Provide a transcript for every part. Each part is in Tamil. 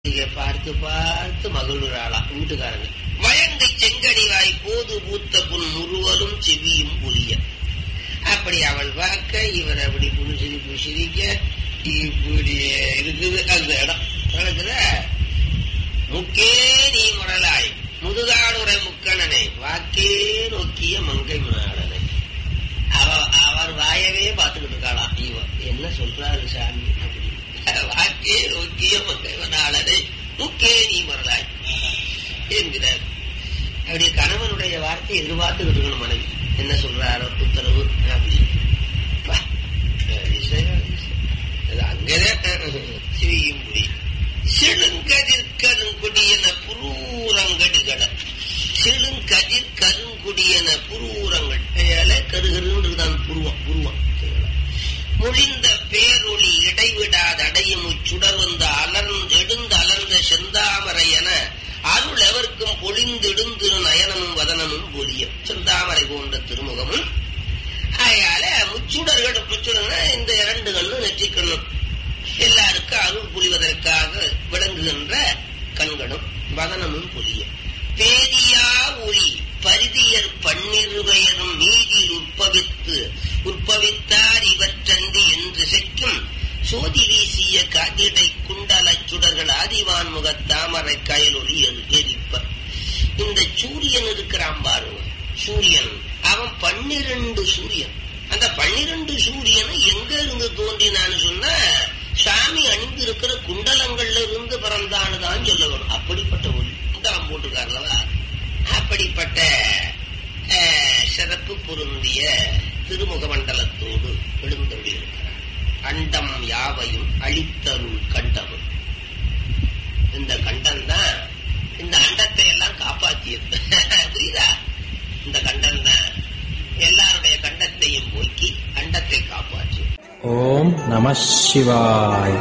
இங்க பார்த்து பார்த்து மகிழ்கிறாளாம் வீட்டுக்காரங்க வயங்கை செங்கடிவாய் போது பூத்த புன் முருவலும் செவியும் புரிய அப்படி அவள் பார்க்க இவர் அப்படி புழு சிரிப்பு சிரிக்க இப்படி இருக்குது அந்த இடம் நடக்குதா முக்கே நீ முரலாய் முதுகாடுரை முக்கணனை வாக்கே நோக்கிய மங்கை நாடனை அவ அவர் வாயவே பார்த்துக்கிட்டு இருக்காளாம் இவன் என்ன சொல்றாரு சாமி அப்படி வாக்கே நோக்கிய மங்கை நாடனை முக்கே நீ முரலாய் என்கிறார் அப்படி கணவனுடைய வார்த்தை எதிர்பார்த்துக்கிட்டு இருக்கணும் மனைவி என்ன சொல்றாரோ உத்தரவு அப்படி பா, அதிசயம், அதிசயம். அது அங்கதான் சிவியும் புரி செழுங்கதிர் கருங்குடியன புரூரங்கடிகள செழுங்கதிர் கருங்குடியன புரூரங்கள் ஏல கருகருன்றதுதான் புருவம் புருவம் முழிந்த பேரொளி இடைவிடாத அடையும் சுடர் வந்த அலர்ந்து எழுந்து அலர்ந்த செந்தாமரை என அருள் எவர்க்கும் பொழிந்திடுந்து நயனமும் வதனமும் பொலிய செந்தாமரை போன்ற திருமுகமும் ஆகையால முச்சுடர்கள் முச்சுடர்னா இந்த இரண்டு கண்ணும் நெற்றிக்கண்ணும் எல்லாருக்கும் அருள் புரிவதற்காக விளங்குகின்ற கண்களும் வதனமும் புரிய பேரியா ஒளி பரிதியர் பன்னிருபெயரும் மீதில் உற்பவித்து உற்பவித்தார் இவற்றன்றி என்று செக்கும் சோதி வீசிய காதிடை குண்டல சுடர்கள் ஆதிவான் முக தாமரை கயலொளி எரி- எரிப்ப இந்த சூரியன் இருக்கிறான் பாருங்க சூரியன் அவன் பன்னிரண்டு சூரியன் அந்த பன்னிரண்டு சூரியனை எங்க இருந்து தோன்றினான்னு சொன்னா சாமி அணிந்து இருக்கிற குண்டலங்கள்ல இருந்து பிறந்தானுதான் சொல்ல வேணும் அப்படிப்பட்ட ஒளி குண்டலம் போட்டிருக்காருல்லவா அப்படிப்பட்ட அஹ், சிறப்பு பொருந்திய திருமுக மண்டலத்தோடு எழுந்தொழி இருக்கிறார் அண்டம் யாவையும் அழித்தருள் கண்டவன் இந்த கண்டம் தான் இந்த அண்டத்தை எல்லாம் காப்பாற்றியது புரியுதா இந்த கண்டம் தான் எல்லாருடைய கண்டத்தையும் போக்கி அண்டத்தை காப்பாற்றும் ஓம் நம சிவாய்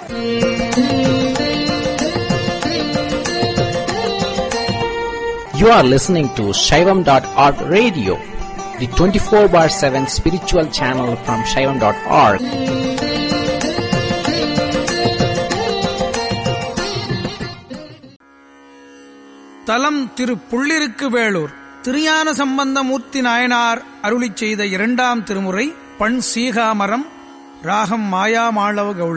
You are listening to Shaivam.org radio, the 24 bar 7 spiritual channel from Shaivam.org. தலம் திரு புள்ளிருக்கு வேளூர் திருஞான சம்பந்தமூர்த்தி நாயனார் அருளிச் செய்த இரண்டாம் திருமுறை பண் சீகாமரம் ராகம் மாயா மாளவ கௌள